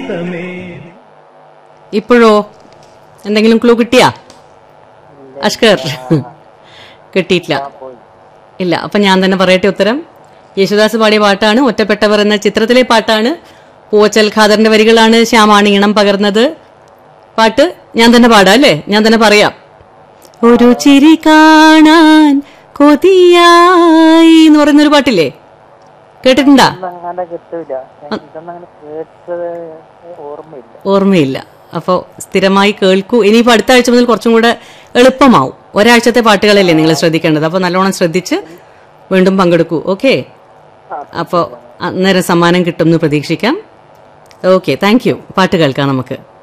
ഗീതമേ ഇപ്പോഴോ എന്തെങ്കിലും ക്ലൂ കിട്ടിയാ അഷ്കർ കിട്ടിയിട്ടില്ല ഇല്ല അപ്പൊ ഞാൻ തന്നെ പറയട്ടെ ഉത്തരം യേശുദാസ് പാടിയ പാട്ടാണ് ഒറ്റപ്പെട്ടവർ എന്ന ചിത്രത്തിലെ പാട്ടാണ് പൂവച്ചൽ ഖാദറിന്റെ വരികളാണ് ശ്യാമാണ് ഈണം പകർന്നത് പാട്ട് ഞാൻ തന്നെ പാടാം അല്ലേ ഞാൻ തന്നെ പറയാം ഒരു ചിരി കാണാൻ കൊതിയായി എന്ന് പറയുന്നൊരു പാട്ടില്ലേ കേട്ടിട്ടുണ്ടാ അങ്ങനെ കിട്ടൂല ഞാൻ ഇതൊന്നും അങ്ങനെ കേട്ടത് ഓർമ്മയില്ല ഓർമ്മയില്ല അപ്പോൾ സ്ഥിരമായി കേൾക്കൂ ഇനിയിപ്പോൾ അടുത്ത ആഴ്ച മുതൽ കുറച്ചും കൂടെ എളുപ്പമാവും ഒരാഴ്ചത്തെ പാട്ടുകളല്ലേ നിങ്ങൾ ശ്രദ്ധിക്കേണ്ടത് അപ്പോൾ നല്ലോണം ശ്രദ്ധിച്ച് വീണ്ടും പങ്കെടുക്കൂ ഓക്കെ അപ്പോൾ അന്നേരം സമ്മാനം കിട്ടുമെന്ന് പ്രതീക്ഷിക്കാം ഓക്കെ താങ്ക് യു പാട്ട് കേൾക്കാം നമുക്ക്